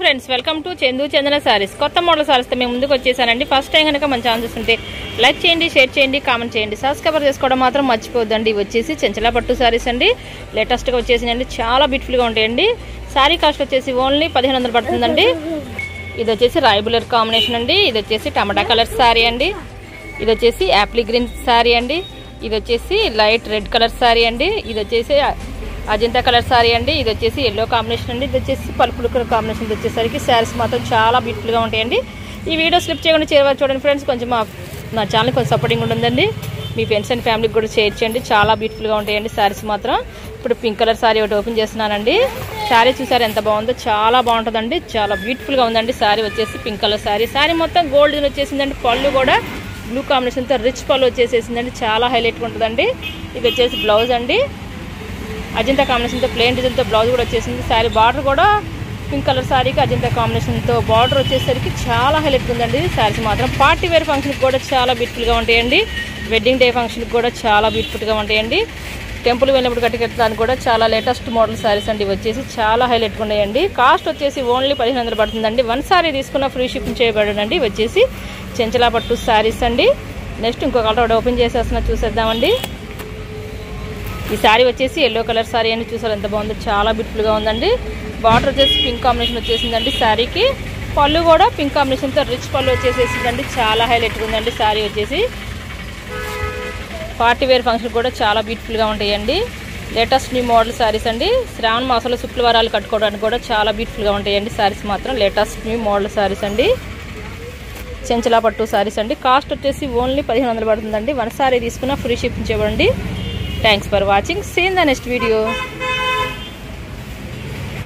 friends welcome to Chandu Chandana saris కొత్త model సారీస్తో మేము ముందుకు వచ్చేసానండి ఫస్ట్ టైం కనుక మన ఛానల్ చూస్తుంటే లైక్ చేయండి షేర్ చేయండి కామెంట్ చేయండి సబ్స్క్రైబర్ చేసుకోవడం మాత్రం మర్చిపోద్దండి ఇవి వచ్చేసి చెంచల పట్టు సారీస్ అండి లేటెస్ట్గా వచ్చేసినాయండి చాలా బ్యూటిఫుల్గా ఉంటాయండి సారీ కాస్ట్ వచ్చేసి ఓన్లీ పదిహేను వందలు పడుతుందండి ఇది వచ్చేసి రాయబులర్ కాంబినేషన్ అండి ఇది వచ్చేసి టమాటా కలర్ సారీ అండి ఇది వచ్చేసి యాప్లీ గ్రీన్ సారీ అండి ఇది వచ్చేసి లైట్ రెడ్ కలర్ సారీ అండి ఇది వచ్చేసి అజంతా కలర్ సారీ అండి ఇది వచ్చేసి ఎల్లో కాంబినేషన్ అండి ఇది వచ్చేసి పలుపులు కలర్ కాంబినేషన్ ఇది వచ్చేసరికి శారీస్ మాత్రం చాలా బ్యూటిఫుల్గా ఉంటాయండి ఈ వీడియో స్లిప్ చేయకుండా చేరవాలి చూడండి ఫ్రెండ్స్ కొంచెం మా నా ఛానల్ కొంచెం సపోర్టింగ్ ఉంటుందండి మీ ఫ్రెండ్స్ అండ్ ఫ్యామిలీకి కూడా షేర్ చేయండి చాలా బ్యూటిఫుల్గా ఉంటాయండి శారీస్ మాత్రం ఇప్పుడు పింక్ కలర్ సారీ ఒకటి ఓపెన్ చేస్తున్నానండి శారీ చూసారు ఎంత బాగుందో చాలా బాగుంటుందండి చాలా బ్యూటిఫుల్గా ఉందండి శారీ వచ్చేసి పింక్ కలర్ శారీ శారీ మొత్తం గోల్డ్ వచ్చేసిందండి పళ్ళు కూడా బ్లూ కాంబినేషన్తో రిచ్ పళ్ళు వచ్చేసేసిందండి చాలా హైలైట్గా ఉంటుందండి ఇది వచ్చేసి బ్లౌజ్ అండి అజంతా కాంబినేషన్తో ప్లేన్ డిజైన్తో బ్లౌజ్ కూడా వచ్చేసింది శారీ బార్డర్ కూడా పింక్ కలర్ శారీకి అజంతా కాంబినేషన్తో బార్డర్ వచ్చేసరికి చాలా హైలైట్గా ఉందండి శారీస్ మాత్రం పార్టీ వేర్ ఫంక్షన్కి కూడా చాలా బ్యూటిఫుల్గా ఉంటాయండి వెడ్డింగ్ డే ఫంక్షన్కి కూడా చాలా బ్యూటిఫుల్గా ఉంటాయండి టెంపుల్ వెళ్ళినప్పుడు కట్టుకెట్టడానికి కూడా చాలా లేటెస్ట్ మోడల్ శారీస్ అండి ఇవి వచ్చేసి చాలా హైలైట్గా ఉన్నాయండి కాస్ట్ వచ్చేసి ఓన్లీ పదిహేను వందలు పడుతుందండి వన్ సారీ తీసుకున్న ఫ్రీ షిప్పింగ్ చేయబడండి ఇవి వచ్చేసి చెంచలా పట్టు శారీస్ అండి నెక్స్ట్ ఇంకో కలర్ ఓపెన్ చేసేస్తున్నా చూసేద్దామండి ఈ శారీ వచ్చేసి ఎల్లో కలర్ శారీ అని చూసారు ఎంత బాగుందో చాలా బ్యూటిఫుల్గా ఉందండి బార్డర్ వచ్చేసి పింక్ కాంబినేషన్ వచ్చేసిందండి శారీకి పళ్ళు కూడా పింక్ కాంబినేషన్తో రిచ్ పళ్ళు వచ్చేసేసిందండి చాలా హైలైట్గా ఉందండి శారీ వచ్చేసి పార్టీ వేర్ ఫంక్షన్ కూడా చాలా బ్యూటిఫుల్గా ఉంటాయండి లేటెస్ట్ న్యూ మోడల్ శారీస్ అండి శ్రావణ మాసంలో శుక్రవారాలు కట్టుకోవడానికి కూడా చాలా బ్యూటిఫుల్గా ఉంటాయండి శారీస్ మాత్రం లేటెస్ట్ న్యూ మోడల్ శారీస్ అండి చెంచలా పట్టు శారీస్ అండి కాస్ట్ వచ్చేసి ఓన్లీ పదిహేను వందలు పడుతుందండి వన్ సారీ తీసుకున్న ఫ్రీ షిప్పింగ్ చేయబడండి thanks for watching seen the next video